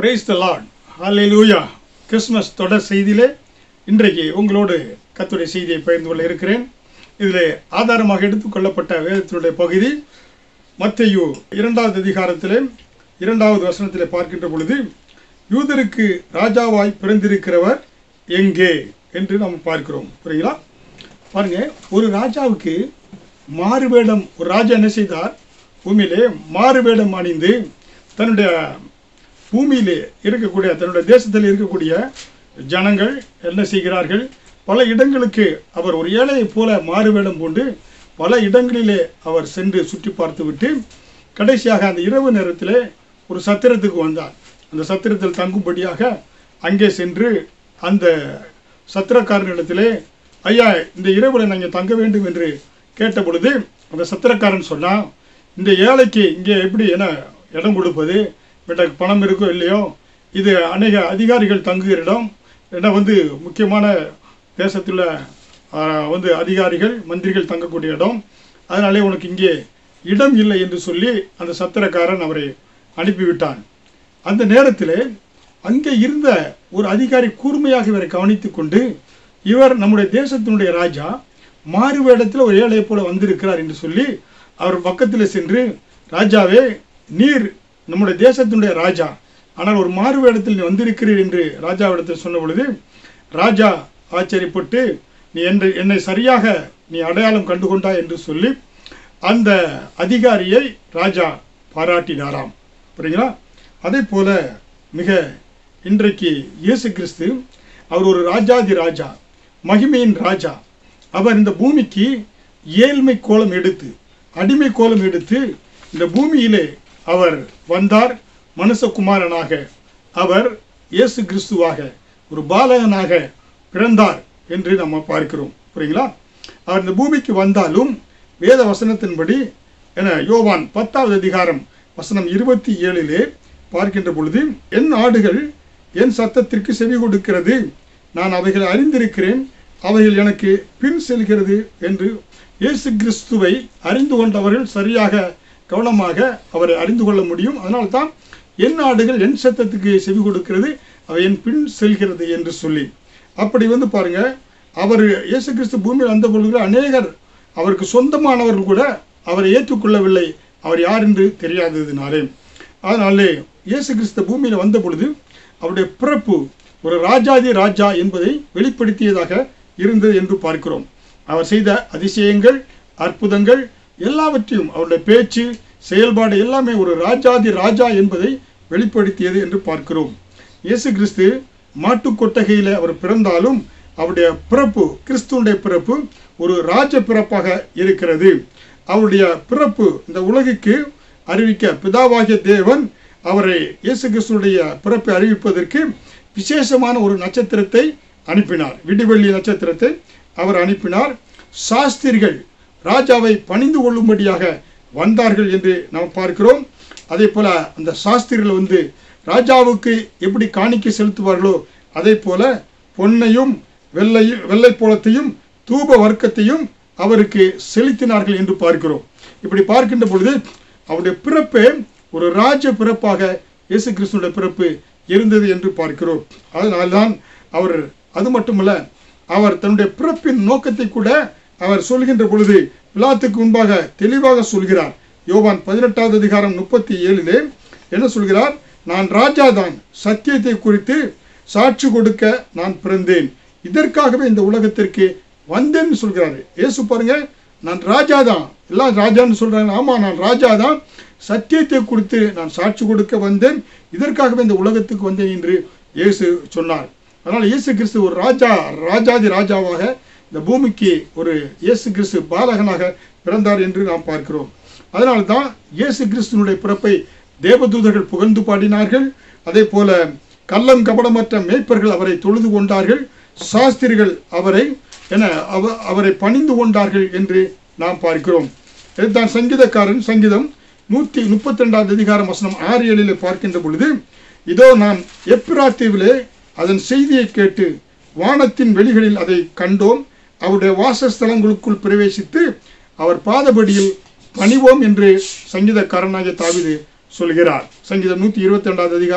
price the lord ஹalleluya Christmas தொடர் செய்தியிலே இன்றைக்கு உங்களோடு கத்துடைய செய்தியை பகிர்ந்து கொள்ள இருக்கிறேன் இதில் ஆதாரமாக எடுத்துக்கொள்ளப்பட்ட வேதத்தினுடைய பகுதி மத்தேயு இரண்டாவது அதிகாரத்திலே இரண்டாவது வசனத்திலே பார்க்கின்ற பொழுது யூதருக்கு ராஜாவாய் பிறந்திருக்கிறவர் எங்கே என்று நாம் பார்க்கிறோம் புரியுங்களா பாருங்க ஒரு ராஜாவுக்கு மாறுவேடம் ஒரு ராஜா என்ன செய்தார் பூமியிலே மாறுவேடம் அணிந்து தன்னுடைய பூமியிலே இருக்கக்கூடிய தன்னுடைய தேசத்தில் இருக்கக்கூடிய ஜனங்கள் என்ன செய்கிறார்கள் பல இடங்களுக்கு அவர் ஒரு ஏழையைப் போல மாறுவேடம் பூண்டு பல இடங்களிலே அவர் சென்று சுற்றி பார்த்துவிட்டு கடைசியாக அந்த இரவு நேரத்திலே ஒரு சத்திரத்துக்கு வந்தார் அந்த சத்திரத்தில் தங்கும்படியாக அங்கே சென்று அந்த சத்திரக்காரனிடத்திலே ஐயா இந்த இரவில் நீங்கள் தங்க வேண்டும் என்று கேட்ட பொழுது அந்த சத்திரக்காரன் சொன்னான் இந்த ஏழைக்கு இங்கே எப்படி என்ன இடம் கொடுப்பது இவன்கிட்ட பணம் இருக்கோ இல்லையோ இது அநேக அதிகாரிகள் தங்குகிற இடம் ஏன்னா வந்து முக்கியமான தேசத்தில் வந்து அதிகாரிகள் மந்திரிகள் தங்கக்கூடிய இடம் அதனாலே உனக்கு இங்கே இடம் இல்லை என்று சொல்லி அந்த சத்திரக்காரன் அவரை அனுப்பிவிட்டான் அந்த நேரத்தில் அங்கே இருந்த ஒரு அதிகாரி கூர்மையாக இவரை கவனித்துக் கொண்டு இவர் நம்முடைய தேசத்தினுடைய ராஜா மாறு வேடத்தில் ஒரு ஏழையை போல வந்திருக்கிறார் என்று சொல்லி அவர் பக்கத்தில் சென்று ராஜாவே நீர் நம்முடைய தேசத்தினுடைய ராஜா ஆனால் ஒரு மாறு வேடத்தில் நீ வந்திருக்கிறீர் என்று ராஜாவிடத்தில் சொன்ன பொழுது ராஜா ஆச்சரியப்பட்டு நீ என்று என்னை சரியாக நீ அடையாளம் கண்டுகொண்டாய் என்று சொல்லி அந்த அதிகாரியை ராஜா பாராட்டினாராம் புரியுங்களா அதே போல மிக இன்றைக்கு இயேசு கிறிஸ்து அவர் ஒரு ராஜாதி ராஜா மகிமையின் ராஜா அவர் இந்த பூமிக்கு ஏழ்மை கோலம் எடுத்து அடிமை கோலம் எடுத்து இந்த பூமியிலே அவர் வந்தார் மனுஷகுமாரனாக அவர் இயேசு கிறிஸ்துவாக ஒரு பாலகனாக பிறந்தார் என்று நம்ம பார்க்கிறோம் புரியுங்களா அவர் இந்த பூமிக்கு வந்தாலும் வேத வசனத்தின்படி என யோவான் பத்தாவது அதிகாரம் வசனம் இருபத்தி ஏழிலே பார்க்கின்ற பொழுது என் ஆடுகள் என் சத்தத்திற்கு செவி கொடுக்கிறது நான் அவைகளை அறிந்திருக்கிறேன் அவைகள் எனக்கு பின் செல்கிறது என்று இயேசு கிறிஸ்துவை அறிந்து கொண்டவர்கள் சரியாக கவனமாக அவரை அறிந்து கொள்ள முடியும் அதனால தான் என் ஆடுகள் என் சத்தத்துக்கு செவி கொடுக்கிறது அவை என் பின் செல்கிறது என்று சொல்லி அப்படி வந்து பாருங்க அவர் இயேசு கிறிஸ்து பூமியில் வந்த பொழுது அநேகர் அவருக்கு சொந்தமானவர்கள் கூட அவரை ஏற்றுக்கொள்ளவில்லை அவர் யார் என்று தெரியாததினாலே அதனாலே இயேசு கிறிஸ்து பூமியில் வந்த பொழுது அவருடைய பிறப்பு ஒரு ராஜாதி ராஜா என்பதை வெளிப்படுத்தியதாக இருந்தது என்று பார்க்கிறோம் அவர் செய்த அதிசயங்கள் அற்புதங்கள் எல்லாவற்றையும் அவருடைய பேச்சு செயல்பாடு எல்லாமே ஒரு ராஜாதி ராஜா என்பதை வெளிப்படுத்தியது என்று பார்க்கிறோம் இயேசு கிறிஸ்து மாட்டு கொட்டகையில் அவர் பிறந்தாலும் அவருடைய பிறப்பு கிறிஸ்துவனுடைய பிறப்பு ஒரு ராஜ பிறப்பாக இருக்கிறது அவருடைய பிறப்பு இந்த உலகுக்கு அறிவிக்க பிதாவாகிய தேவன் அவரை இயேசு கிறிஸ்துடைய பிறப்பை அறிவிப்பதற்கு விசேஷமான ஒரு நட்சத்திரத்தை அனுப்பினார் விடிவெள்ளி நட்சத்திரத்தை அவர் அனுப்பினார் சாஸ்திரிகள் ராஜாவை பணிந்து கொள்ளும்படியாக வந்தார்கள் என்று நாம் பார்க்கிறோம் அதே போல அந்த சாஸ்திரிகள் வந்து ராஜாவுக்கு எப்படி காணிக்கை செலுத்துவார்களோ அதே போல பொன்னையும் வெள்ளையும் வெள்ளை போலத்தையும் தூப வர்க்கத்தையும் அவருக்கு செலுத்தினார்கள் என்று பார்க்கிறோம் இப்படி பார்க்கின்ற பொழுது அவருடைய பிறப்பே ஒரு ராஜ பிறப்பாக இயேசு கிறிஸ்துடைய பிறப்பு இருந்தது என்று பார்க்கிறோம் அதனால்தான் அவர் அது மட்டுமல்ல அவர் தன்னுடைய பிறப்பின் நோக்கத்தை கூட அவர் சொல்கின்ற பொழுது பிலாத்துக்கு முன்பாக தெளிவாக சொல்கிறார் யோவான் பதினெட்டாவது அதிகாரம் முப்பத்தி ஏழிலே என்ன சொல்கிறார் நான் ராஜாதான் சத்தியத்தை குறித்து சாட்சி கொடுக்க நான் பிறந்தேன் இதற்காகவே இந்த உலகத்திற்கு வந்தேன்னு சொல்கிறாரு ஏசு பாருங்க நான் ராஜா தான் எல்லாம் ராஜான்னு சொல்றாங்க ஆமா நான் ராஜா தான் சத்தியத்தை குறித்து நான் சாட்சி கொடுக்க வந்தேன் இதற்காகவே இந்த உலகத்துக்கு வந்தேன் என்று இயேசு சொன்னார் அதனால் இயேசு கிறிஸ்து ஒரு ராஜா ராஜாதி ராஜாவாக இந்த பூமிக்கு ஒரு இயேசு கிறிஸ்து பாலகனாக பிறந்தார் என்று நாம் பார்க்கிறோம் அதனால தான் இயேசு கிறிஸ்துவனுடைய பிறப்பை தேவதூதர்கள் புகழ்ந்து பாடினார்கள் அதே போல கள்ளம் கபடமற்ற மேய்ப்பர்கள் அவரை தொழுது கொண்டார்கள் சாஸ்திரிகள் அவரை என அவ அவரை பணிந்து கொண்டார்கள் என்று நாம் பார்க்கிறோம் இதுதான் சங்கீதக்காரன் சங்கீதம் நூற்றி முப்பத்தி ரெண்டாவது அதிகாரம் வசனம் ஆறு ஏழில் பார்க்கின்ற பொழுது இதோ நாம் எப்பிராத்தீவிலே அதன் செய்தியை கேட்டு வானத்தின் வெளிகளில் அதை கண்டோம் அவருடைய வாசஸ்தலங்களுக்குள் பிரவேசித்து அவர் பாதபடியில் பணிவோம் என்று சங்கீதக்காரனாகிய தாவிது சொல்கிறார் சங்கீதம் நூற்றி இருபத்தி ரெண்டாவது அதிகாரம்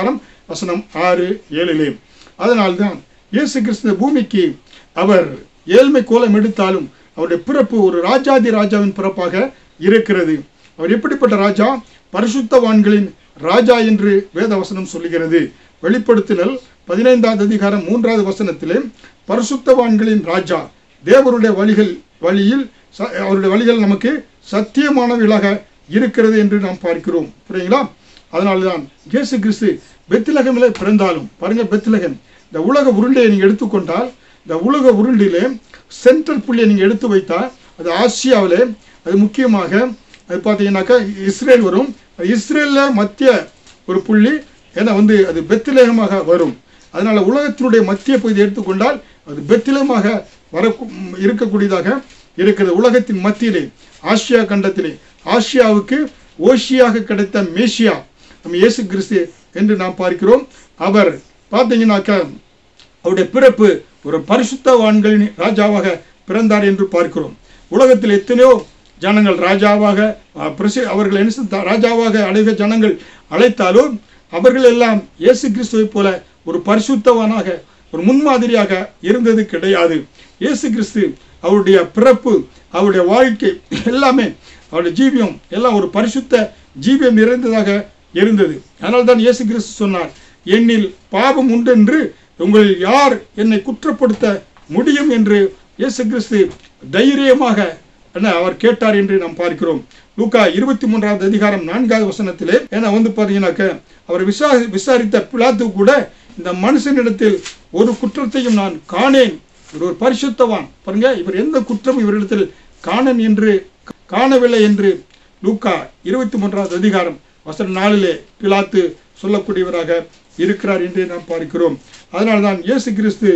வசனம் ஆறு ஏழிலே அதனால்தான் இயேசு கிறிஸ்து பூமிக்கு அவர் ஏழ்மை கோலம் எடுத்தாலும் அவருடைய பிறப்பு ஒரு ராஜாதி ராஜாவின் பிறப்பாக இருக்கிறது அவர் எப்படிப்பட்ட ராஜா பரிசுத்தவான்களின் ராஜா என்று வேதவசனம் சொல்லுகிறது வெளிப்படுத்தினல் பதினைந்தாவது அதிகாரம் மூன்றாவது வசனத்திலே பரிசுத்தவான்களின் ராஜா தேவருடைய வழிகள் வழியில் ச- அவருடைய வழிகள் நமக்கு சத்தியமானவைகளாக இருக்கிறது என்று நாம் பார்க்கிறோம் புரியுங்களா அதனால்தான் இயேசு கிறிஸ்து பெத்திலகமிலே பிறந்தாலும் பாருங்க பெத்திலகம் இந்த உலக உருண்டையை நீங்க எடுத்துக்கொண்டால் இந்த உலக உருண்டிலே சென்ட்ரல் புள்ளியை நீங்க எடுத்து வைத்தால் அது ஆசியாவிலே அது முக்கியமாக அது பார்த்தீங்கன்னாக்கா இஸ்ரேல் வரும் அது இஸ்ரேலில் மத்திய ஒரு புள்ளி ஏன்னா வந்து அது பெத்திலேகமாக வரும் அதனால உலகத்தினுடைய மத்திய பகுதியை எடுத்துக்கொண்டால் அது பெத்திலமாக வர இருக்கக்கூடியதாக இருக்கிறது உலகத்தின் மத்தியிலே ஆசியா கண்டத்திலே ஆசியாவுக்கு ஓஷியாக கிடைத்த மேசியா நம்ம இயேசு கிறிஸ்து என்று நாம் பார்க்கிறோம் அவர் பார்த்தீங்கன்னாக்கா அவருடைய பிறப்பு ஒரு பரிசுத்தவான்களின் ராஜாவாக பிறந்தார் என்று பார்க்கிறோம் உலகத்தில் எத்தனையோ ஜனங்கள் ராஜாவாக அஹ், பிரசி அவர்கள் என்ன செய்த- ராஜாவாக அழைக ஜனங்கள் அழைத்தாலும் அவர்கள் எல்லாம் இயேசு கிறிஸ்துவைப் போல ஒரு பரிசுத்தவானாக ஒரு முன்மாதிரியாக இருந்தது கிடையாது இயேசு கிறிஸ்து அவருடைய பிறப்பு அவருடைய வாழ்க்கை எல்லாமே அவருடைய ஜீவியம் எல்லாம் ஒரு பரிசுத்த ஜீவியம் நிறைந்ததாக இருந்தது அதனால தான் இயேசு கிறிஸ்து சொன்னார் என்னில் பாவம் உண்டென்று உங்களில் யார் என்னை குற்றப்படுத்த முடியும் என்று இயேசு கிறிஸ்து தைரியமாக என்ன அவர் கேட்டார் என்று நாம் பார்க்கிறோம் லூக்கா இருபத்தி மூன்றாவது அதிகாரம் நான்காவது வசனத்திலே ஏன்னா வந்து பார்த்தீங்கன்னாக்க அவர் விசா விசாரித்த பிலாத்து கூட இந்த மனுஷனிடத்தில் ஒரு குற்றத்தையும் நான் காணேன் இவர் ஒரு பரிசுத்தவான் பாருங்க இவர் எந்த குற்றம் இவரிடத்தில் காணன் என்று காணவில்லை என்று லூக்கா இருபத்தி மூன்றாவது அதிகாரம் வசனம் நாளிலே பிலாத்து சொல்லக்கூடியவராக இருக்கிறார் என்று நாம் பார்க்கிறோம் அதனால்தான் இயேசு கிறிஸ்து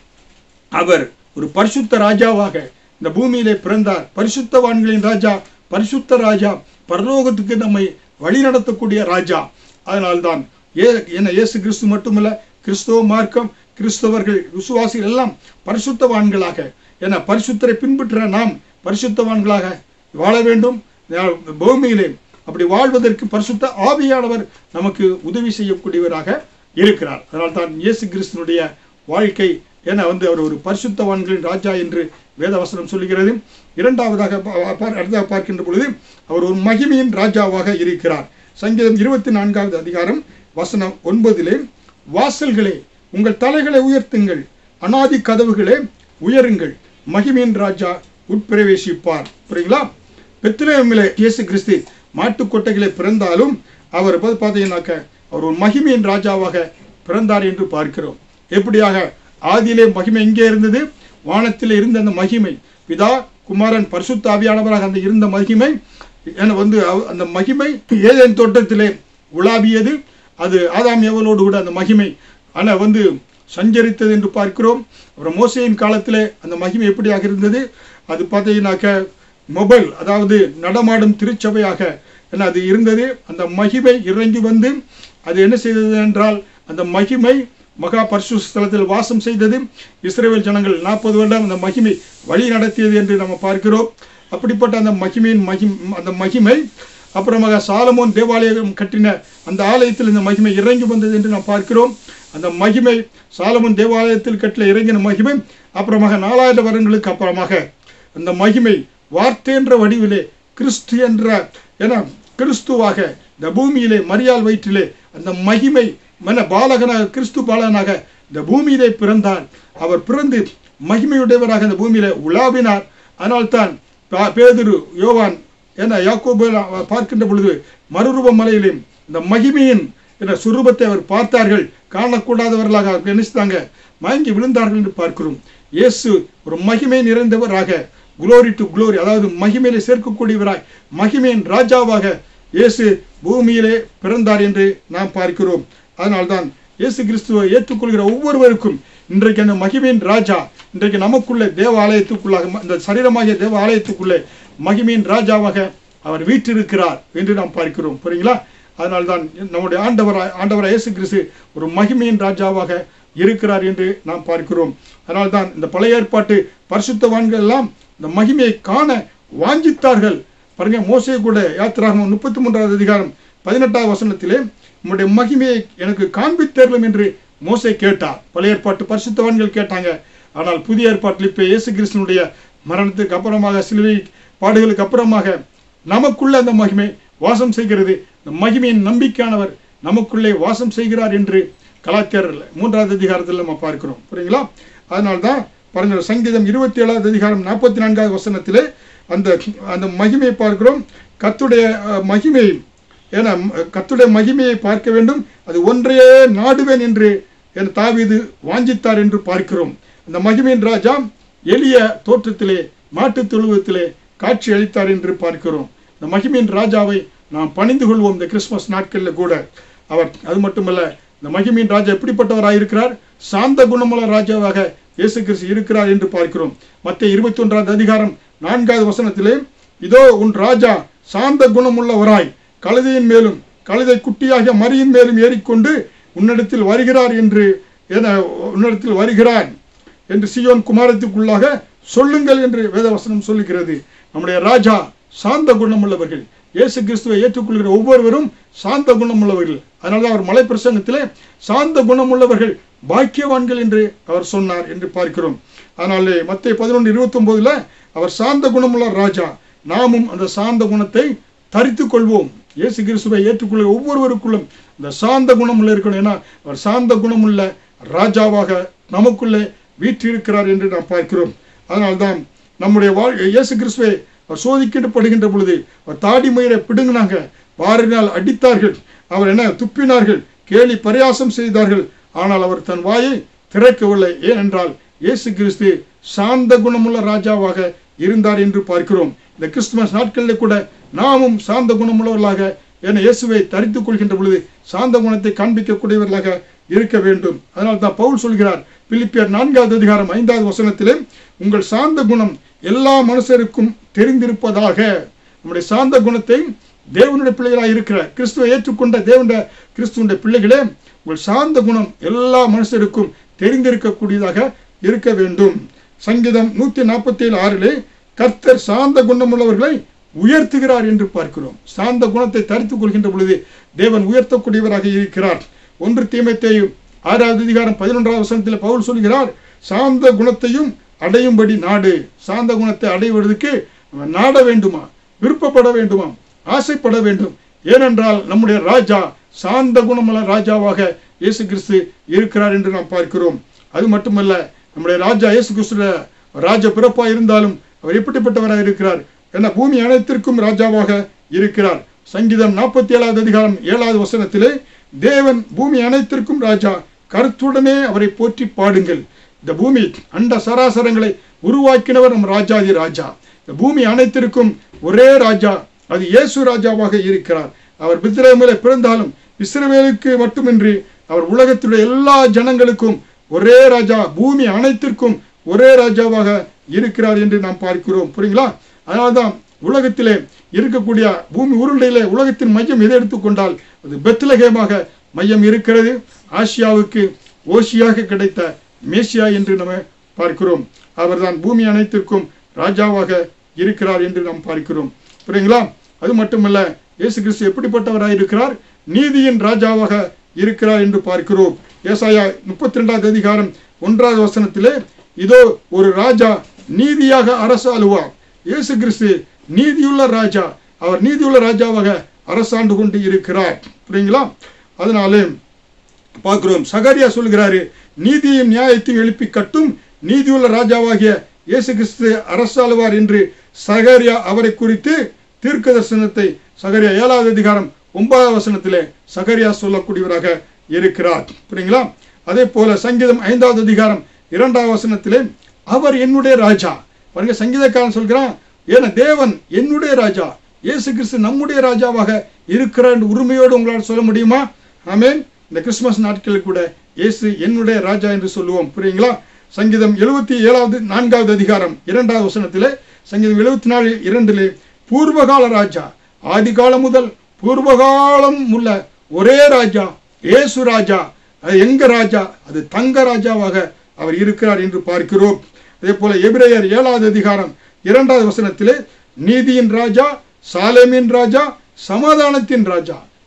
அவர் ஒரு பரிசுத்த ராஜாவாக இந்த பூமியிலே பிறந்தார் பரிசுத்தவான்களின் ராஜா பரிசுத்த ராஜா பரலோகத்துக்கு நம்மை வழிநடத்தக்கூடிய ராஜா அதனால்தான் ஏ என்ன இயேசு கிறிஸ்து மட்டுமல்ல கிறிஸ்தவ மார்க்கம் கிறிஸ்தவர்கள் விசுவாசிகள் எல்லாம் பரிசுத்தவான்களாக என பரிசுத்தரை பின்பற்ற நாம் பரிசுத்தவான்களாக வாழ வேண்டும் பூமியிலே அப்படி வாழ்வதற்கு பரிசுத்த ஆவியானவர் நமக்கு உதவி செய்யக்கூடியவராக இருக்கிறார் அதனால் தான் இயேசு கிறிஸ்துனுடைய வாழ்க்கை என வந்து அவர் ஒரு பரிசுத்தவான்களின் ராஜா என்று வேதவசனம் சொல்லுகிறது இரண்டாவதாக பா- பா- அடுத்ததாக பார்க்கின்ற பொழுது அவர் ஒரு மகிமையின் ராஜாவாக இருக்கிறார் சங்கீதம் இருபத்தி நான்காவது அதிகாரம் வசனம் ஒன்பதிலே வாசல்களே உங்கள் தலைகளை உயர்த்துங்கள் அனாதி கதவுகளே உயருங்கள் மகிமையின் ராஜா உட்பிரவேசிப்பார் புரியுங்களா பெத்லேமிலே இயேசு கிறிஸ்து மாட்டுக் கொட்டைகளை பிறந்தாலும் அவர் பார்த்து பார்த்தீங்கன்னாக்க அவர் ஒரு மகிமையின் ராஜாவாக பிறந்தார் என்று பார்க்கிறோம் எப்படியாக ஆதியிலே மகிமை எங்கே இருந்தது வானத்தில் இருந்த அந்த மகிமை பிதா குமாரன் பரிசுத்த ஆவியானவராக அந்த இருந்த மகிமை என வந்து அவ- அந்த மகிமை ஏதேன் தோட்டத்திலே உலாவியது அது ஆதாம் ஏவலோடு கூட அந்த மகிமை ஆனால் வந்து சஞ்சரித்தது என்று பார்க்கிறோம் அப்புறம் மோசையின் காலத்திலே அந்த மகிமை எப்படியாக இருந்தது அது பார்த்தீங்கன்னாக்க மொபைல் அதாவது நடமாடும் திருச்சபையாக என்ன அது இருந்தது அந்த மகிமை இறங்கி வந்து அது என்ன செய்தது என்றால் அந்த மகிமை மகா பரிசு ஸ்தலத்தில் வாசம் செய்தது இஸ்ரேல் ஜனங்கள் நாற்பது வருடம் அந்த மகிமை வழி நடத்தியது என்று நம்ம பார்க்கிறோம் அப்படிப்பட்ட அந்த மகிமையின் மகி அந்த மகிமை அப்புறமாக சாலமோன் தேவாலயம் கட்டின அந்த ஆலயத்தில் இந்த மகிமை இறங்கி வந்தது என்று நாம் பார்க்கிறோம் அந்த மகிமை சாலமோன் தேவாலயத்தில் கட்டில இறங்கின மகிமை அப்புறமாக நாலாயிரம் வருடங்களுக்கு அப்புறமாக அந்த மகிமை வார்த்தை என்ற வடிவிலே கிறிஸ்து என்ற என கிறிஸ்துவாக இந்த பூமியிலே மரியாள் வயிற்றிலே அந்த மகிமை மன பாலகனாக கிறிஸ்து பாலகனாக இந்த பூமியிலே பிறந்தார் அவர் பிறந்து மகிமையுடையவராக இந்த பூமியிலே உலாவினார் அதனால்தான் பா- பேதுரு யோவான் என யாக்கோபு பார்க்கின்ற பொழுது மறுரூப மலையிலே இந்த மகிமையின் என்ற சுரூபத்தை அவர் பார்த்தார்கள் காணக்கூடாதவர்களாக அவர் நினைச்சாங்க மயங்கி விழுந்தார்கள் என்று பார்க்கிறோம் இயேசு ஒரு மகிமை நிறைந்தவராக குளோரி டு குளோரி அதாவது மகிமையிலே சேர்க்கக்கூடியவராய் மகிமையின் ராஜாவாக இயேசு பூமியிலே பிறந்தார் என்று நாம் பார்க்கிறோம் அதனால்தான் இயேசு கிறிஸ்துவை ஏற்றுக்கொள்கிற ஒவ்வொருவருக்கும் இன்றைக்கு அந்த மகிமையின் ராஜா இன்றைக்கு நமக்குள்ளே தேவ ஆலயத்துக்குள்ளாக இந்த சரீரமாகிய தேவ ஆலயத்துக்குள்ளே மகிமையின் ராஜாவாக அவர் வீற்றிருக்கிறார் என்று நாம் பார்க்கிறோம் புரியுங்களா அதனால்தான் நம்முடைய ஆண்டவர் ஆண்டவர் இயேசு கிறிஸ்து ஒரு மகிமையின் ராஜாவாக இருக்கிறார் என்று நாம் பார்க்கிறோம் அதனால்தான் இந்த பழைய ஏற்பாட்டு பரிசுத்தவான்கள் எல்லாம் இந்த மகிமையை காண வாஞ்சித்தார்கள் பாருங்க மோசே கூட யாத்திராகமம் முப்பத்தி மூன்றாவது அதிகாரம் பதினெட்டாம் வசனத்திலே உம்முடைய மகிமையை எனக்கு காண்பித்தரலும் என்று மோசே கேட்டார் பழைய ஏற்பாட்டு பரிசுத்தவான்கள் கேட்டாங்க ஆனால் புதிய ஏற்பாட்டில் இப்போ இயேசு கிறிஸ்தனுடைய மரணத்துக்கு அப்புறமாக சிலுவை பாடுகளுக்கு அப்புறமாக நமக்குள்ள அந்த மகிமை வாசம் செய்கிறது இந்த மகிமையின் நம்பிக்கையானவர் நமக்குள்ளே வாசம் செய்கிறார் என்று கலாத்தியர் மூன்றாவது அதிகாரத்தில் நம்ம பார்க்கிறோம் புரியுங்களா அதனால தான் பாருங்க சங்கீதம் இருபத்தி ஏழாவது அதிகாரம் நாற்பத்தி நான்காவது வசனத்திலே அந்த அந்த மகிமையை பார்க்கிறோம் கத்துடைய அஹ், மகிமை ஏன்னா ம- கர்த்தருடைய மகிமையை பார்க்க வேண்டும் அது ஒன்றையே நாடுவேன் என்று என் தாவீது வாஞ்சித்தார் என்று பார்க்கிறோம் அந்த மகிமையின் ராஜா எளிய தோற்றத்திலே மாட்டுத் தொழுவத்திலே காட்சி அளித்தார் என்று பார்க்கிறோம் இந்த மகிமையின் ராஜாவை நாம் பணிந்து கொள்வோம் இந்த கிறிஸ்மஸ் நாட்களில் கூட அவர் அது மட்டுமல்ல இந்த மகிமையின் ராஜா எப்படிப்பட்டவராக இருக்கிறார் சாந்த குணமுள்ள ராஜாவாக இயேசு கிறிஸ்து இருக்கிறார் என்று பார்க்கிறோம் மத்திய இருபத்தி ஒன்றாவது அதிகாரம் நான்காவது வசனத்திலே இதோ உன் ராஜா சாந்த குணமுள்ளவராய் கழுதையின் மேலும் கழுதை குட்டியாகிய மரியின் மேலும் ஏறிக்கொண்டு உன்னிடத்தில் வருகிறார் என்று என உன்னிடத்தில் வருகிறார் என்று சியோன் குமாரத்துக்குள்ளாக சொல்லுங்கள் என்று வேதவசனம் சொல்லுகிறது நம்முடைய ராஜா சாந்த குணமுள்ளவர்கள் இயேசு கிறிஸ்துவை ஏற்றுக்கொள்கிற ஒவ்வொருவரும் சாந்த குணமுள்ளவர்கள் அதனால அவர் மலை பிரசங்கத்திலே சாந்த குணமுள்ளவர்கள் பாக்கியவான்கள் என்று அவர் சொன்னார் என்று பார்க்கிறோம் அதனாலே மத்திய பதினொன்று இருபத்தி அவர் சாந்த குணமுள்ள ராஜா நாமும் அந்த சாந்த குணத்தை தரித்துக் கொள்வோம் இயேசு கிறிஸ்துவை ஏற்றுக்கொள்ள ஒவ்வொருவருக்குள்ளும் இந்த சாந்த குணமுள்ள இருக்கணும் ஏன்னா அவர் சாந்த குணமுள்ள ராஜாவாக நமக்குள்ளே வீற்றிருக்கிறார் என்று நாம் பார்க்கிறோம் அதனால்தான் நம்முடைய வாழ் இயேசு கிறிஸ்துவை அவர் சோதிக்கப்படுகின்ற பொழுது அவர் தாடி மயிரை பிடுங்கினாங்க வாரினால் அடித்தார்கள் அவர் என்ன துப்பினார்கள் கேலி பரியாசம் செய்தார்கள் ஆனால் அவர் தன் வாயை திறக்கவில்லை ஏனென்றால் இயேசு கிறிஸ்து சாந்த குணமுள்ள ராஜாவாக இருந்தார் என்று பார்க்கிறோம் இந்த கிறிஸ்துமஸ் நாட்களில் கூட நாமும் சாந்த குணமுள்ளவர்களாக என இயேசுவை தரித்துக் கொள்கின்ற பொழுது சாந்த குணத்தை காண்பிக்கக்கூடியவர்களாக இருக்க வேண்டும் அதனால் தான் பவுல் சொல்கிறார் பிலிப்பியர் நான்காவது அதிகாரம் ஐந்தாவது வசனத்திலே உங்கள் சாந்த குணம் எல்லா மனுஷருக்கும் தெரிந்திருப்பதாக நம்முடைய சாந்த குணத்தை தேவனுடைய பிள்ளைகளாக இருக்கிற கிறிஸ்துவை ஏற்றுக்கொண்ட தேவனுடைய கிறிஸ்துவனுடைய பிள்ளைகளே உங்கள் சாந்த குணம் எல்லா மனுஷருக்கும் தெரிந்திருக்கக்கூடியதாக இருக்க வேண்டும் சங்கீதம் நூத்தி நாற்பத்தி ஏழு ஆறிலே கர்த்தர் சாந்த குணமுள்ளவர்களை உயர்த்துகிறார் என்று பார்க்கிறோம் சாந்த குணத்தை தரித்துக் கொள்கின்ற பொழுது தேவன் உயர்த்தக்கூடியவராக இருக்கிறார் ஒன்று தீமைத்தையும் ஆறாவது அதிகாரம் பதினொன்றாவது வசனத்தில் பவுல் சொல்கிறார் சாந்த குணத்தையும் அடையும்படி நாடு சாந்த குணத்தை அடைவதற்கு நம்ம நாட வேண்டுமா விருப்பப்பட வேண்டுமா ஆசைப்பட வேண்டும் ஏனென்றால் நம்முடைய ராஜா சாந்த குணமுள்ள ராஜாவாக இயேசு கிறிஸ்து இருக்கிறார் என்று நாம் பார்க்கிறோம் அது மட்டுமல்ல நம்முடைய ராஜா இயேசு கிறிஸ்து ராஜ பிறப்பா இருந்தாலும் அவர் எப்படிப்பட்டவராக இருக்கிறார் என பூமி அனைத்திற்கும் ராஜாவாக இருக்கிறார் சங்கீதம் நாற்பத்தி ஏழாவது அதிகாரம் ஏழாவது வசனத்திலே தேவன் பூமி அனைத்திற்கும் ராஜா கருத்துடனே அவரை போற்றி பாடுங்கள் இந்த பூமி அண்ட சராசரங்களை உருவாக்கினவர் நம் ராஜாதி ராஜா இந்த பூமி அனைத்திற்கும் ஒரே ராஜா அது இயேசு ராஜாவாக இருக்கிறார் அவர் பித்ரேமிலே பிறந்தாலும் இஸ்ரவேலுக்கு மட்டுமின்றி அவர் உலகத்துடைய எல்லா ஜனங்களுக்கும் ஒரே ராஜா பூமி அனைத்திற்கும் ஒரே ராஜாவாக இருக்கிறார் என்று நாம் பார்க்கிறோம் புரியுங்களா அதனால்தான் உலகத்திலே இருக்கக்கூடிய பூமி உருண்டையிலே உலகத்தின் மையம் எதை எடுத்துக்கொண்டால் அது பெத்லகேமாக மையம் இருக்கிறது ஆசியாவுக்கு ஓசியாக கிடைத்த மேசியா என்று நம்ம பார்க்கிறோம் அவர்தான் பூமி அனைத்திற்கும் ராஜாவாக இருக்கிறார் என்று நாம் பார்க்கிறோம் புரியுங்களா அது மட்டுமல்ல இயேசு கிறிஸ்து எப்படிப்பட்டவராக இருக்கிறார் நீதியின் ராஜாவாக இருக்கிறார் என்று பார்க்கிறோம் ஏசாயா முப்பத்தி ரெண்டாவது அதிகாரம் ஒன்றாவது வசனத்திலே இதோ ஒரு ராஜா நீதியாக அரசாளுவார் இயேசு கிறிஸ்து நீதியுள்ள ராஜா அவர் நீதியுள்ள ராஜாவாக அரசாண்டு கொண்டு இருக்கிறார் புரியுங்களா அதனாலே பார்க்கிறோம் சகரியா சொல்கிறாரு நீதியும் நியாயத்தையும் எழுப்பி கட்டும் நீதியுள்ள ராஜாவாகிய இயேசு கிறிஸ்து அரசாளுவார் என்று சகரியா அவரை குறித்து தீர்க்க தரிசனத்தை சகரியா ஏழாவது அதிகாரம் ஒன்பதாவது வசனத்திலே சகரியா சொல்லக்கூடியவராக இருக்கிறார் புரியுங்களா அதே போல சங்கீதம் ஐந்தாவது அதிகாரம் இரண்டாவது வசனத்திலே அவர் என்னுடைய ராஜா பாருங்க சங்கீதக்காரன் சொல்கிறான் ஏன்னா தேவன் என்னுடைய ராஜா இயேசு கிறிஸ்து நம்முடைய ராஜாவாக இருக்கிறார் என்று உரிமையோடு உங்களால் சொல்ல முடியுமா ஆமென் இந்த கிறிஸ்துமஸ் நாட்களில் கூட இயேசு என்னுடைய ராஜா என்று சொல்லுவோம் புரியுங்களா சங்கீதம் எழுபத்தி ஏழாவது நான்காவது அதிகாரம் இரண்டாவது வசனத்திலே சங்கீதம் எழுபத்தி நாலு இரண்டிலே பூர்வகால ராஜா ஆதிகாலம் முதல் பூர்வகாலம் உள்ள ஒரே ராஜா இயேசு ராஜா அது எங்க ராஜா அது தங்க ராஜாவாக அவர் இருக்கிறார் என்று பார்க்கிறோம் அதே போல எபிரேயர் ஏழாவது அதிகாரம் இரண்டாவது வசனத்திலே நீதியின் ராஜா சாலேமின் ராஜா சமாதானத்தின் ராஜா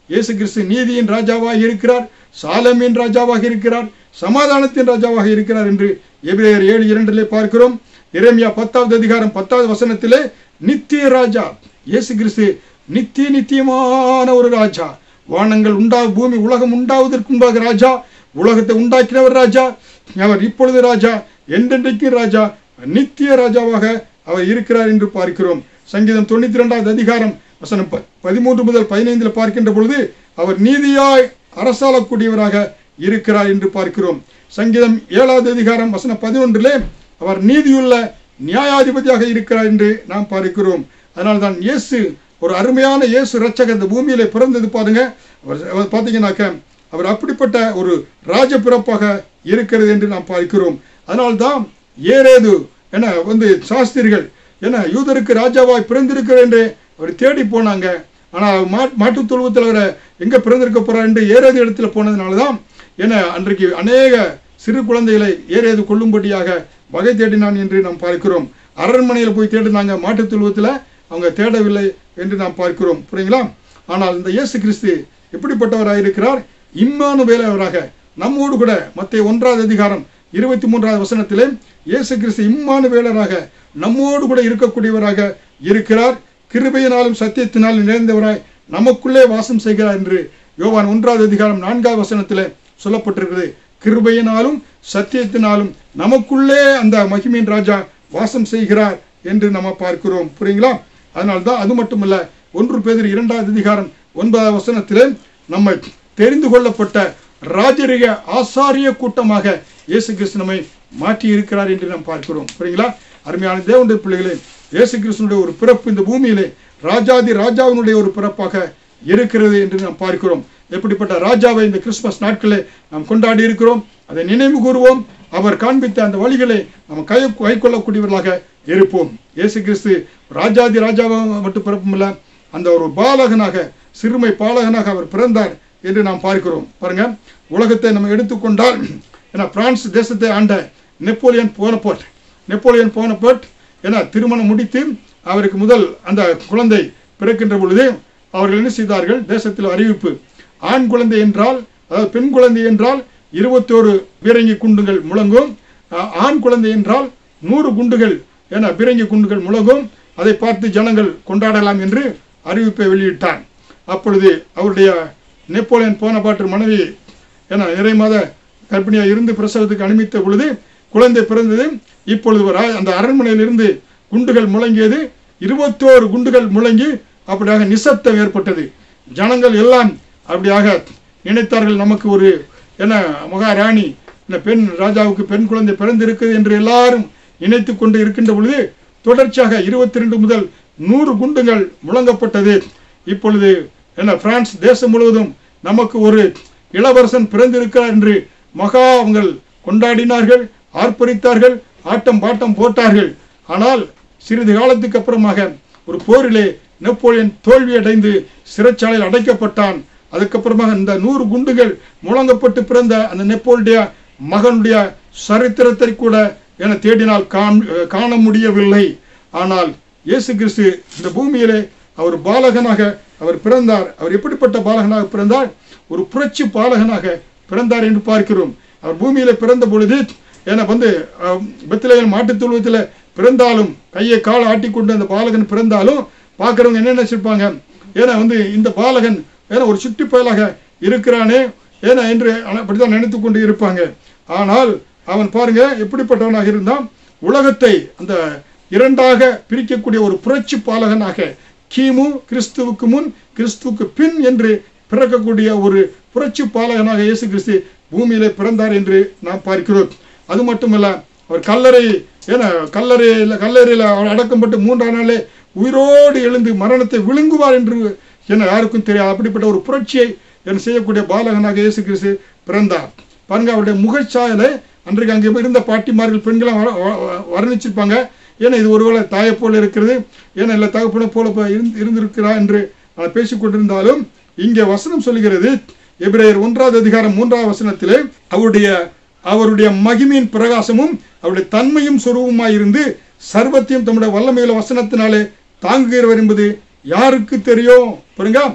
இயேசு கிறிஸ்து நீதியின் ராஜாவாக இருக்கிறார் சாலமின் ராஜாவாக இருக்கிறார் சமாதானத்தின் ராஜாவாக இருக்கிறார் என்று எபிரேயர் ஏழு இரண்டிலே பார்க்கிறோம் எரேமியா பத்தாவது அதிகாரம் பத்தாவது வசனத்திலே நித்திய ராஜா இயேசு கிறிஸ்து நித்திய நித்தியமான ஒரு ராஜா வானங்கள் உண்டா பூமி உலகம் உண்டாவதற்கு முன்பாக ராஜா உலகத்தை உண்டாக்கினவர் ராஜா அவர் இப்பொழுது ராஜா என்றென்றைக்கு ராஜா நித்திய ராஜாவாக அவர் இருக்கிறார் என்று பார்க்கிறோம் சங்கீதம் தொண்ணூத்தி ரெண்டாவது அதிகாரம் வசனம் ப- பதிமூன்று முதல் பதினைந்தில் பார்க்கின்ற பொழுது அவர் நீதியாய் அரசாளக்கூடியவராக இருக்கிறார் என்று பார்க்கிறோம் சங்கீதம் ஏழாவது அதிகாரம் வசனம் பதினொன்றிலே அவர் நீதியுள்ள நியாயாதிபதியாக இருக்கிறார் என்று நாம் பார்க்கிறோம் அதனால்தான் இயேசு ஒரு அருமையான இயேசு ரட்சகர் இந்த பூமியிலே பிறந்தது பாருங்க அவர் அவர் பார்த்தீங்கன்னாக்க அவர் அப்படிப்பட்ட ஒரு ராஜ பிறப்பாக இருக்கிறது என்று நாம் பார்க்கிறோம் அதனால்தான் ஏரேது என வந்து சாஸ்திரிகள் என யூதருக்கு ராஜாவாய் பிறந்திருக்கிறார் என்று அவர் தேடி போனாங்க ஆனால் மா மாட்டுத் தொழுவத்தில் அவரை எங்கே பிறந்திருக்க போறார் என்று ஏரேது இடத்துல போனதுனால தான் என அன்றைக்கு அநேக சிறு குழந்தைகளை ஏரேது கொள்ளும்படியாக வகை தேடினான் என்று நாம் பார்க்கிறோம் அரண்மனையில் போய் தேடினாங்க மாட்டுத் தொழுவத்தில் அவங்க தேடவில்லை என்று நாம் பார்க்கிறோம் புரியுங்களா ஆனால் இந்த இயேசு கிறிஸ்து எப்படிப்பட்டவராக இருக்கிறார் இம்மானு வேலைவராக நம்மோடு கூட மத்திய ஒன்றாவது அதிகாரம் இருபத்தி மூன்றாவது வசனத்திலே இயேசு கிறிஸ்து இம்மானு வேலராக நம்மோடு கூட இருக்கக்கூடியவராக இருக்கிறார் கிருபையினாலும் சத்தியத்தினாலும் நிறைந்தவராய் நமக்குள்ளே வாசம் செய்கிறார் என்று யோவான் ஒன்றாவது அதிகாரம் நான்காவது வசனத்திலே சொல்லப்பட்டிருக்கிறது கிருபையினாலும் சத்தியத்தினாலும் நமக்குள்ளே அந்த மகிமையின் ராஜா வாசம் செய்கிறார் என்று நம்ம பார்க்கிறோம் புரியுங்களா அதனால்தான் அது மட்டுமல்ல ஒன்று பேதர் இரண்டாவது அதிகாரம் ஒன்பதாவது வசனத்திலே நம்ம தெரிந்து கொள்ளப்பட்ட ராஜரிக ஆசாரிய கூட்டமாக இயேசு கிறிஸ்து நம்மை மாற்றி இருக்கிறார் என்று நாம் பார்க்கிறோம் புரியுங்களா அருமையான தேவனுடைய பிள்ளைகளே இயேசு கிறிஸ்துனுடைய ஒரு பிறப்பு இந்த பூமியிலே ராஜாதி ராஜாவினுடைய ஒரு பிறப்பாக இருக்கிறது என்று நாம் பார்க்கிறோம் எப்படிப்பட்ட ராஜாவை இந்த கிறிஸ்துமஸ் நாட்களே நாம் கொண்டாடி இருக்கிறோம் அதை நினைவு கூறுவோம் அவர் காண்பித்த அந்த வழிகளை நாம் கை கைக்கொள்ளக்கூடியவர்களாக இருப்போம் இயேசு கிறிஸ்து ராஜாதி ராஜாவாக மட்டும் பிறப்புமில்ல அந்த ஒரு பாலகனாக சிறுமை பாலகனாக அவர் பிறந்தார் என்று நாம் பார்க்கிறோம் பாருங்க உலகத்தை நம்ம எடுத்துக்கொண்டால் ஏன்னா பிரான்ஸ் தேசத்தை ஆண்ட நெப்போலியன் போனபோட் நெப்போலியன் போனபோட் என திருமணம் முடித்து அவருக்கு முதல் அந்த குழந்தை பிறக்கின்ற பொழுது அவர்கள் என்ன செய்தார்கள் தேசத்தில் அறிவிப்பு ஆண் குழந்தை என்றால் அதாவது பெண் குழந்தை என்றால் இருபத்தோரு பீரங்கி குண்டுகள் முழங்கும் ஆ- ஆண் குழந்தை என்றால் நூறு குண்டுகள் என பீரங்கி குண்டுகள் முழங்கும் அதை பார்த்து ஜனங்கள் கொண்டாடலாம் என்று அறிவிப்பை வெளியிட்டார் அப்பொழுது அவருடைய நெப்போலியன் போனபாட்டு மனைவி என நிறை மாத கர்ப்பிணியாக இருந்து பிரசவத்துக்கு அனுமதித்த பொழுது குழந்தை பிறந்தது இப்பொழுது ஒரு ஆ- அந்த அரண்மனையிலிருந்து குண்டுகள் முழங்கியது இருபத்தோரு குண்டுகள் முழங்கி அப்படியாக நிசப்தம் ஏற்பட்டது ஜனங்கள் எல்லாம் அப்படியாக நினைத்தார்கள் நமக்கு ஒரு என்ன மகாராணி இந்த பெண் ராஜாவுக்கு பெண் குழந்தை பிறந்திருக்குது என்று எல்லாரும் நினைத்து கொண்டு இருக்கின்ற பொழுது தொடர்ச்சியாக இருபத்தி ரெண்டு முதல் நூறு குண்டுகள் முழங்கப்பட்டது இப்பொழுது என்ன பிரான்ஸ் தேசம் முழுவதும் நமக்கு ஒரு இளவரசன் பிறந்திருக்கிறார் என்று மகா அவங்கள் கொண்டாடினார்கள் ஆர்ப்பரித்தார்கள் ஆட்டம் பாட்டம் போட்டார்கள் ஆனால் சிறிது காலத்துக்கு அப்புறமாக ஒரு போரிலே நெப்போலியன் தோல்வியடைந்து சிறைச்சாலையில் அடைக்கப்பட்டான் அதுக்கப்புறமாக இந்த நூறு குண்டுகள் முழங்கப்பட்டு பிறந்த அந்த நெப்போலிய மகனுடைய சரித்திரத்தை கூட என தேடினால் காண் காண முடியவில்லை ஆனால் இயேசு கிறிஸ்து இந்த பூமியிலே அவர் பாலகனாக அவர் பிறந்தார் அவர் எப்படிப்பட்ட பாலகனாக பிறந்தார் ஒரு புரட்சி பாலகனாக பிறந்தார் என்று பார்க்கிறோம் அவர் பூமியில பிறந்த பொழுது என வந்து பெத்திலேயன் மாட்டுத் தொழுவத்தில் பிறந்தாலும் கையை காலை ஆட்டிக்கொண்டு அந்த பாலகன் பிறந்தாலும் பார்க்குறவங்க என்ன நினைச்சிருப்பாங்க ஏன்னா வந்து இந்த பாலகன் ஏன்னா ஒரு சுட்டி பயலாக இருக்கிறானே ஏன்னா என்று அப்படிதான் நினைத்து கொண்டு இருப்பாங்க ஆனால் அவன் பாருங்க எப்படிப்பட்டவனாக இருந்தான் உலகத்தை அந்த இரண்டாக பிரிக்கக்கூடிய ஒரு புரட்சி பாலகனாக கிமு கிறிஸ்துவுக்கு முன் கிறிஸ்துவுக்கு பின் என்று பிறக்கக்கூடிய ஒரு புரட்சி பாலகனாக இயேசு கிறிஸ்து பூமியிலே பிறந்தார் என்று நாம் பார்க்கிறோம் அது மட்டுமல்ல அவர் கல்லறை ஏன்னா கல்லறையில் கல்லறையில் அவர் அடக்கம்பட்டு மூன்றாம் நாளே உயிரோடு எழுந்து மரணத்தை விழுங்குவார் என்று என்ன யாருக்கும் தெரியாது அப்படிப்பட்ட ஒரு புரட்சியை என் செய்யக்கூடிய பாலகனாக இயேசு கிறிஸ்து பிறந்தார் பாருங்க அவருடைய முகச்சாயலை அன்றைக்கு அங்கே இருந்த பாட்டிமார்கள் பெண்களும் வ- வ- வ- வர்ணிச்சிருப்பாங்க ஏன்னா இது ஒருவேளை தாயை போல இருக்கிறது ஏன்னா இல்லை தகப்பனை போல ப- இருந்து- இருந்திருக்கிறா என்று நான் பேசிக் கொண்டிருந்தாலும் இங்கே வசனம் சொல்லுகிறது எபிரேயர் ஒன்றாவது அதிகாரம் மூன்றாவது வசனத்திலே அவருடைய அவருடைய மகிமையின் பிரகாசமும் அவருடைய தன்மையும் சொருபமாய் இருந்து சர்வத்தையும் தம்முடைய வல்லமையில வசனத்தினாலே தாங்குகிறவர் என்பது யாருக்கு தெரியும் பாருங்க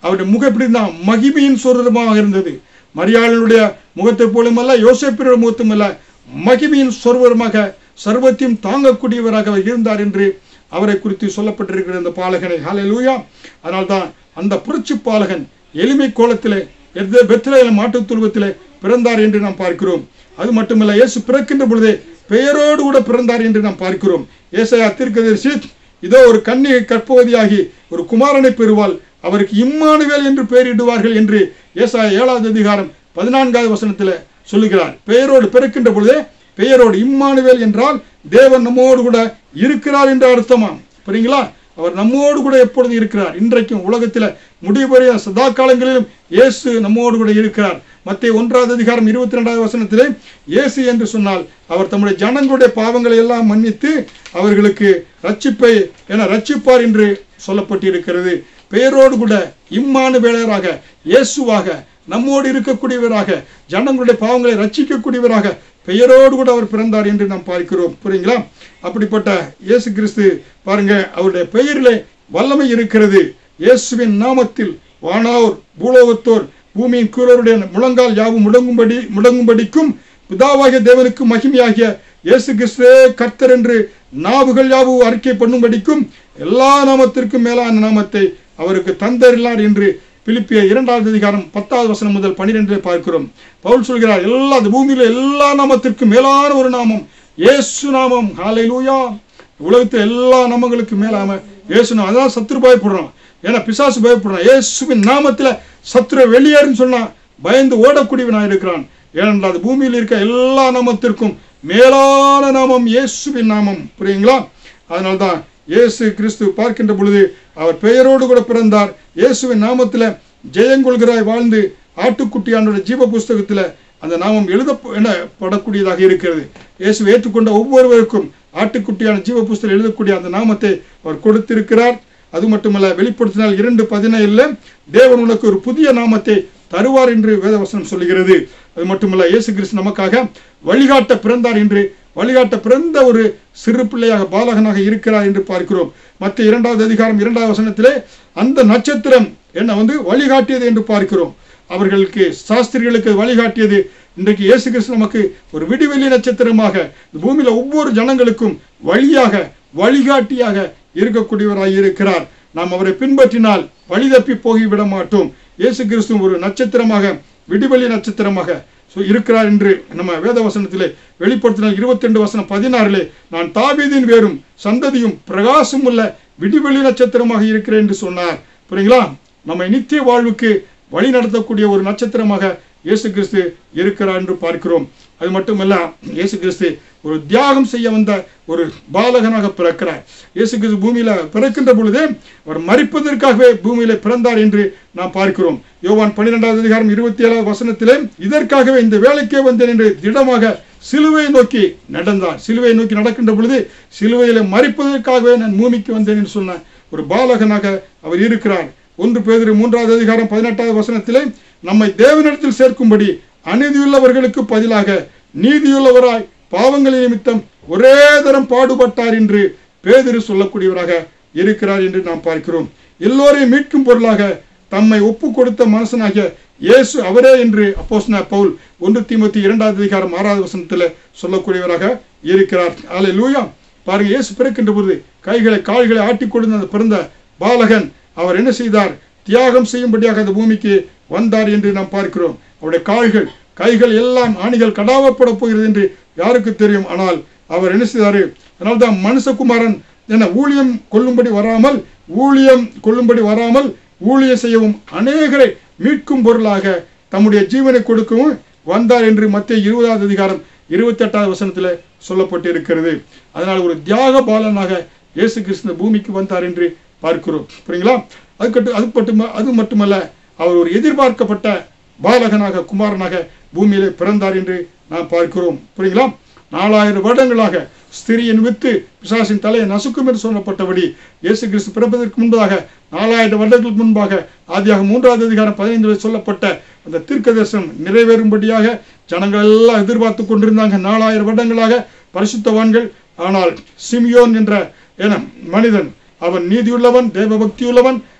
அவருடைய முகம் எப்படி இருந்தா மகிமையின் சொரூபமாக இருந்தது மரியாளுடைய முகத்தை போலுமல்ல யோசேப்பினுடைய முகத்தும் அல்ல மகிமையின் சொருவரமாக சர்வத்தையும் தாங்கக்கூடியவராக அவர் இருந்தார் என்று அவரை குறித்து சொல்லப்பட்டிருக்கிற இந்த பாலகனை ஹalleluya அதனால்தான் அந்த புரட்சி பாலகன் எளிமை கோலத்திலே பெத்லேயம் மாட்டுத் துருவத்திலே பிறந்தார் என்று நாம் பார்க்கிறோம் அது மட்டுமல்ல இயேசு பிறக்கின்ற பொழுதே பெயரோடு கூட பிறந்தார் என்று நாம் பார்க்கிறோம் ஏசாயா தீர்க்கதரிசி இதோ ஒரு கன்னிகை கற்பவதியாகி ஒரு குமாரனை பெறுவாள் அவருக்கு இம்மானுவேல் என்று பெயரிடுவார்கள் என்று ஏசாயா ஏழாவது அதிகாரம் பதினான்காவது வசனத்தில் சொல்லுகிறார் பெயரோடு பிறக்கின்ற பொழுதே பெயரோடு இம்மானுவேல் என்றால் தேவன் நம்மோடு கூட இருக்கிறார் என்ற அர்த்தமாம் புரியுங்களா அவர் நம்மோடு கூட எப்பொழுது இருக்கிறார் இன்றைக்கும் உலகத்தில் முடிவடைய சதா காலங்களிலும் இயேசு நம்மோடு கூட இருக்கிறார் மத்திய ஒன்றாவது அதிகாரம் இருபத்தி ரெண்டாவது வசனத்திலே இயேசு என்று சொன்னால் அவர் தம்முடைய ஜனங்களுடைய பாவங்களை எல்லாம் மன்னித்து அவர்களுக்கு ரட்சிப்பை என ரட்சிப்பார் என்று சொல்லப்பட்டிருக்கிறது பெயரோடு கூட இம்மானு வேளராக இயேசுவாக நம்மோடு இருக்கக்கூடியவராக ஜனங்களுடைய பாவங்களை ரட்சிக்கக்கூடியவராக பெயரோடு கூட அவர் பிறந்தார் என்று நாம் பார்க்கிறோம் புரியுங்களா அப்படிப்பட்ட இயேசு கிறிஸ்து பாருங்க அவருடைய பெயரிலே வல்லமை இருக்கிறது இயேசுவின் நாமத்தில் வானாவோர் பூலோகத்தோர் பூமியின் கீழோருடைய முழங்கால் யாவும் முடங்கும்படி முடங்கும்படிக்கும் பிதாவாகிய தேவனுக்கு மகிமையாகிய இயேசு கிறிஸ்துவே கர்த்தர் என்று நாவுகள் யாவும் அறிக்கை பண்ணும்படிக்கும் எல்லா நாமத்திற்கும் மேலான நாமத்தை அவருக்கு தந்தரில்லார் என்று பிலிப்பிய இரண்டாவது அதிகாரம் பத்தாவது வசனம் முதல் பனிரெண்டிலே பார்க்கிறோம் பவுல் சொல்கிறார் எல்லா இந்த பூமியில எல்லா நாமத்திற்கும் மேலான ஒரு நாமம் இயேசு நாமம் ஹalleluya உலகத்தில் எல்லா நாமங்களுக்கு மேலாம இயேசு நாமம் அதான் சத்துரு பயப்படுறான் ஏன்னா பிசாசு பயப்படுறான் இயேசுவின் நாமத்துல சத்துரு வெளியேறுன்னு சொன்னா பயந்து ஓடக்கூடியவனாக இருக்கிறான் ஏனென்றால் அது பூமியில் இருக்க எல்லா நாமத்திற்கும் மேலான நாமம் இயேசுவின் நாமம் புரியுங்களா அதனால்தான் இயேசு கிறிஸ்து பார்க்கின்ற பொழுது அவர் பெயரோடு கூட பிறந்தார் இயேசுவின் நாமத்தில் ஜெயங்கொள்கிறாய் வாழ்ந்து ஆட்டுக்குட்டியானோட ஜீவ புஸ்தகத்தில் அந்த நாமம் எழுத படக்கூடியதாக இருக்கிறது இயேசு ஏற்றுக்கொண்ட ஒவ்வொருவருக்கும் ஆட்டுக்குட்டியான ஜீவ புஸ்தகம் எழுதக்கூடிய அந்த நாமத்தை அவர் கொடுத்திருக்கிறார் அது மட்டுமல்ல வெளிப்படுத்தினால் இரண்டு பதினேழுல தேவன் உனக்கு ஒரு புதிய நாமத்தை தருவார் என்று வேதவசனம் சொல்லுகிறது அது மட்டுமல்ல இயேசு கிறிஸ்து நமக்காக வழிகாட்ட பிறந்தார் என்று வழிகாட்ட பிறந்த ஒரு சிறு பிள்ளையாக பாலகனாக இருக்கிறார் என்று பார்க்கிறோம் மற்ற இரண்டாவது அதிகாரம் இரண்டாவது வசனத்திலே அந்த நட்சத்திரம் என்ன வந்து வழிகாட்டியது என்று பார்க்கிறோம் அவர்களுக்கு சாஸ்திரிகளுக்கு வழிகாட்டியது இன்றைக்கு இயேசு கிறிஸ்து நமக்கு ஒரு விடிவெளி நட்சத்திரமாக இந்த பூமியில ஒவ்வொரு ஜனங்களுக்கும் வழியாக வழிகாட்டியாக இருக்கக்கூடியவராய் இருக்கிறார் நாம் அவரை பின்பற்றினால் வழி தப்பி போகிவிட மாட்டோம் இயேசு கிறிஸ்து ஒரு நட்சத்திரமாக விடிவெளி நட்சத்திரமாக இருக்கிறார் என்று நம்ம வேத வசனத்திலே வெளிப்படுத்தினால் இருபத்தி ரெண்டு வசனம் பதினாறிலே நான் தாவீதின் வேறும் சந்ததியும் பிரகாசம் உள்ள விடிவெளி நட்சத்திரமாக இருக்கிறேன் என்று சொன்னார் புரியுங்களா நம்மை நித்திய வாழ்வுக்கு வழி நடத்தக்கூடிய ஒரு நட்சத்திரமாக இயேசு கிறிஸ்து இருக்கிறார் என்று பார்க்கிறோம் அது மட்டுமல்ல இயேசு கிறிஸ்து ஒரு தியாகம் செய்ய வந்த ஒரு பாலகனாக பிறக்கிறார் இயேசு கிறிஸ்து பூமியில பிறக்கின்ற பொழுதே அவர் மறிப்பதற்காகவே பூமியில பிறந்தார் என்று நாம் பார்க்கிறோம் யோவான் பன்னிரெண்டாவது அதிகாரம் இருபத்தி ஏழாவது வசனத்திலே இதற்காகவே இந்த வேலைக்கே வந்தேன் என்று திடமாக சிலுவையை நோக்கி நடந்தார் சிலுவையை நோக்கி நடக்கின்ற பொழுது சிலுவையில மறிப்பதற்காகவே நான் பூமிக்கு வந்தேன் என்று சொன்ன ஒரு பாலகனாக அவர் இருக்கிறார் ஒன்று பேதிரு மூன்றாவது அதிகாரம் பதினெட்டாவது வசனத்திலே நம்மை தேவனிடத்தில் சேர்க்கும்படி அநீதியுள்ளவர்களுக்கு பதிலாக நீதியுள்ளவராய் பாவங்களின் நிமித்தம் ஒரே தரம் பாடுபட்டார் என்று பேதிரு சொல்லக்கூடியவராக இருக்கிறார் என்று நாம் பார்க்கிறோம் எல்லோரையும் மீட்கும் பொருளாக தம்மை ஒப்பு கொடுத்த மனசனாகிய இயேசு அவரே என்று அப்போஸ்னா பவுல் ஒன்று தீமத்தி இரண்டாவது அதிகாரம் ஆறாவது வசனத்தில் சொல்லக்கூடியவராக இருக்கிறார் ஆலை லூயா பாருங்க இயேசு பிறக்கின்ற பொழுது கைகளை கால்களை ஆட்டி கொடுத்த அந்த பிறந்த பாலகன் அவர் என்ன செய்தார் தியாகம் செய்யும்படியாக அந்த பூமிக்கு வந்தார் என்று நாம் பார்க்கிறோம் அவருடைய கால்கள் கைகள் எல்லாம் ஆணிகள் கடாவப்பட போகிறது என்று யாருக்கு தெரியும் ஆனால் அவர் என்ன செய்தாரு அதனால்தான் மனுஷகுமாரன் என ஊழியம் கொள்ளும்படி வராமல் ஊழியம் கொள்ளும்படி வராமல் ஊழியம் செய்யவும் அநேகரை மீட்கும் பொருளாக தம்முடைய ஜீவனை கொடுக்கவும் வந்தார் என்று மத்திய இருபதாவது அதிகாரம் இருபத்தி எட்டாவது வசனத்தில் சொல்லப்பட்டு இருக்கிறது அதனால் ஒரு தியாக பாலனாக இயேசு கிறிஸ்து பூமிக்கு வந்தார் என்று பார்க்கிறோம் புரியுங்களா அதுக்கட்டு அது மட்டும் அது மட்டுமல்ல அவர் ஒரு எதிர்பார்க்கப்பட்ட பாலகனாக குமாரனாக பூமியிலே பிறந்தார் என்று நாம் பார்க்கிறோம் புரியுங்களா நாலாயிரம் வருடங்களாக ஸ்திரியின் வித்து பிசாசின் தலையை நசுக்கும் என்று சொல்லப்பட்டபடி இயேசு கிறிஸ்து பிறப்பதற்கு முன்பதாக நாலாயிரம் வருடங்களுக்கு முன்பாக ஆதியாக மூன்றாவது அதிகாரம் பதினைந்து சொல்லப்பட்ட அந்த தீர்க்க தரிசனம் நிறைவேறும்படியாக ஜனங்கள் எல்லாம் எதிர்பார்த்து கொண்டிருந்தாங்க நாலாயிரம் வருடங்களாக பரிசுத்தவான்கள் ஆனால் சிமியோன் என்ற என மனிதன் அவன் நீதியுள்ளவன் தேவ பக்தியுள்ளவன்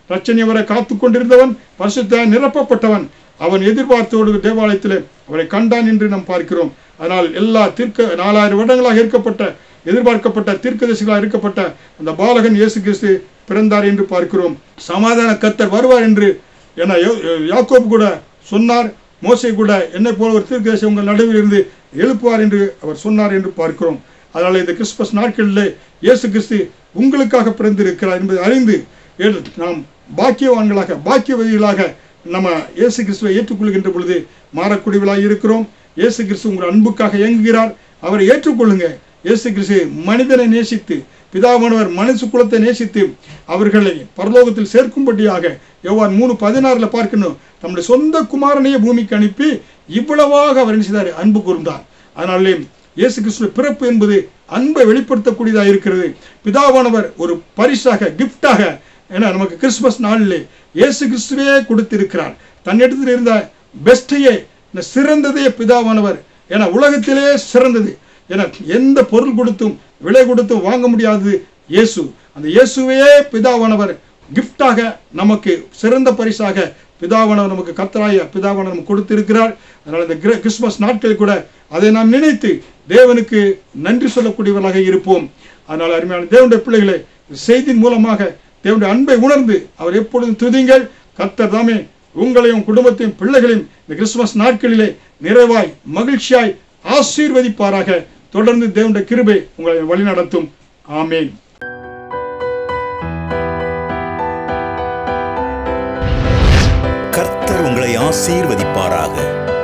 ரச்சனை அவரை காத்து கொண்டிருந்தவன் பரிசுத்தாய் நிரப்பப்பட்டவன் அவன் எதிர்பார்த்தோடு தேவாலயத்திலே அவரை கண்டான் என்று நாம் பார்க்கிறோம் அதனால் எல்லா தீர்க்க நாலாயிரம் வருடங்களாக இருக்கப்பட்ட எதிர்பார்க்கப்பட்ட தீர்க்கதரிசிகளாக இருக்கப்பட்ட அந்த பாலகன் இயேசு கிறிஸ்து பிறந்தார் என்று பார்க்கிறோம் சமாதான கத்தர் வருவார் என்று என யோ- யாக்கோபு கூட சொன்னார் மோசே கூட என்னை போல ஒரு தீர்க்கதரிசி உங்கள் நடுவில் இருந்து எழுப்புவார் என்று அவர் சொன்னார் என்று பார்க்கிறோம் அதனால் இந்த கிறிஸ்துமஸ் நாட்களிலே இயேசு கிறிஸ்து உங்களுக்காக பிறந்திருக்கிறார் என்பதை அறிந்து ஏழு- நாம் பாக்கியவான்களாக பாக்கியவதிகளாக நம்ம இயேசு கிறிஸ்துவை ஏற்றுக்கொள்கின்ற பொழுது மாறக்கூடியவர்களாக இருக்கிறோம் இயேசு கிறிஸ்து உங்கள் அன்புக்காக இயங்குகிறார் அவரை ஏற்றுக்கொள்ளுங்க இயேசு கிறிஸ்து மனிதனை நேசித்து பிதாவானவர் மனுஷ குலத்தை நேசித்து அவர்களை பரலோகத்தில் சேர்க்கும்படியாக யோவான் மூணு பதினாறுல பார்க்கணும் தம்முடைய சொந்த குமாரனையே பூமிக்கு அனுப்பி இவ்வளவாக அவர் என்ன செய்தார் அன்பு கூர்ந்தார் அதனாலே இயேசு கிறிஸ்துவ பிறப்பு என்பது அன்பை வெளிப்படுத்தக்கூடியதாக இருக்கிறது பிதாவானவர் ஒரு பரிசாக கிஃப்டாக ஏன்னா நமக்கு கிறிஸ்துமஸ் நாளிலே இயேசு கிறிஸ்துவே கொடுத்திருக்கிறார் தன்னிடத்தில் இருந்த பெஸ்டையே இந்த சிறந்ததையே பிதாவானவர் ஏன்னா உலகத்திலே சிறந்தது ஏன்னா எந்த பொருள் கொடுத்தும் விலை கொடுத்தும் வாங்க முடியாதது இயேசு அந்த இயேசுவையே பிதாவானவர் கிஃப்டாக நமக்கு சிறந்த பரிசாக பிதாவானவர் நமக்கு கத்தராய பிதாவானவர் நமக்கு கொடுத்திருக்கிறார் அதனால் இந்த கிற- கிறிஸ்துமஸ் நாட்களில் கூட அதை நாம் நினைத்து தேவனுக்கு நன்றி சொல்லக்கூடியவர்களாக இருப்போம் அதனால் அருமையான தேவனுடைய பிள்ளைகளை இந்த செய்தியின் மூலமாக தேவனுடைய அன்பை உணர்ந்து அவர் எப்பொழுதும் துதிங்கள் கர்த்தர் தாமே உங்களையும் குடும்பத்தையும் பிள்ளைகளையும் இந்த கிறிஸ்துமஸ் நாட்களிலே நிறைவாய் மகிழ்ச்சியாய் ஆசீர்வதிப்பாராக தொடர்ந்து தேவனுடைய கிருபை உங்களை வழிநடத்தும் ஆமேன் கர்த்தர் உங்களை ஆசீர்வதிப்பாராக